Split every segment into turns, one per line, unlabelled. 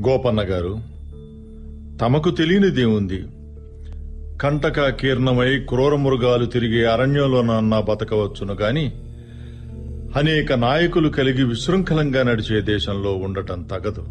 గోపన్న గారు తమకు తెలియనిదేముంది కంటక కీర్ణమై క్రూర మృగాలు తిరిగే అరణ్యంలోనన్నా బతకవచ్చును గాని అనేక నాయకులు కలిగి విశృంఖలంగా నడిచే దేశంలో ఉండటం తగదు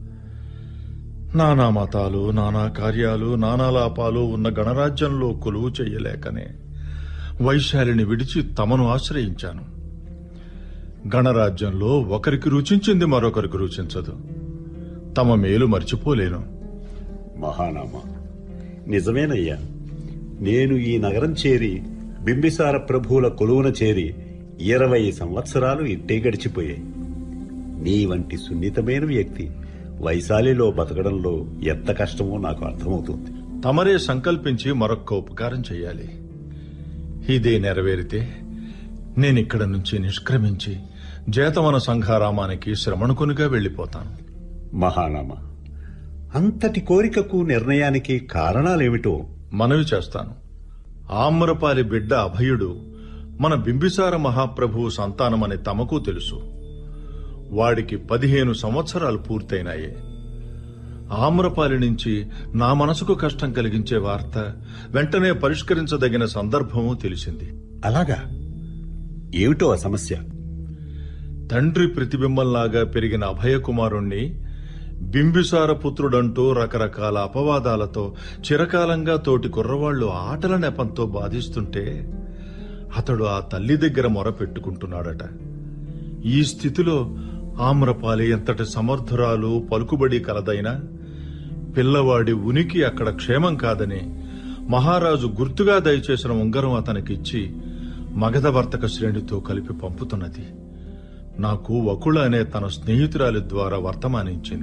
నానా మతాలు నానా కార్యాలు నానాలాపాలు ఉన్న గణరాజ్యంలో కొలువు చెయ్యలేకనే వైశాలిని విడిచి తమను ఆశ్రయించాను గణరాజ్యంలో ఒకరికి రుచించింది మరొకరికి రుచించదు తమ మేలు మర్చిపోలేను
మహానామ నిజమేనయ్యా నేను ఈ నగరం చేరి బింబిసార ప్రభువుల కొలువున చేరి ఇరవై సంవత్సరాలు ఇట్టే గడిచిపోయాయి నీ వంటి సున్నితమైన వ్యక్తి వైశాలిలో బతకడంలో ఎంత కష్టమో నాకు అర్థమవుతుంది
తమరే సంకల్పించి మరొక్క ఉపకారం చెయ్యాలి ఇదే నెరవేరితే నేనిక్కడ నుంచి నిష్క్రమించి జేతవన సంఘారామానికి శ్రమణుకునిగా వెళ్లిపోతాను
మహానామ అంతటి కోరికకు నిర్ణయానికి కారణాలేమిటో
మనవి చేస్తాను ఆమ్రపాలి బిడ్డ అభయుడు మన బింబిసార మహాప్రభువు సంతానమని తమకు తెలుసు వాడికి పదిహేను సంవత్సరాలు పూర్తయినాయే ఆమ్రపాలి నుంచి నా మనసుకు కష్టం కలిగించే వార్త వెంటనే పరిష్కరించదగిన సందర్భము తెలిసింది
అలాగా ఏమిటో ఆ సమస్య
తండ్రి ప్రతిబింబంలాగా పెరిగిన అభయకుమారుణ్ణి బింబిసార పుత్రుడంటూ రకరకాల అపవాదాలతో చిరకాలంగా తోటి కుర్రవాళ్లు ఆటల నెపంతో బాధిస్తుంటే అతడు ఆ తల్లి దగ్గర మొరపెట్టుకుంటున్నాడట ఈ స్థితిలో ఆమ్రపాలి ఎంతటి సమర్థురాలు పలుకుబడి కలదైనా పిల్లవాడి ఉనికి అక్కడ క్షేమం కాదని మహారాజు గుర్తుగా దయచేసిన ఉంగరం అతనికిచ్చి మగధ వర్తక శ్రేణితో కలిపి పంపుతున్నది నాకు వకుళ అనే తన స్నేహితురాలి ద్వారా వర్తమానించింది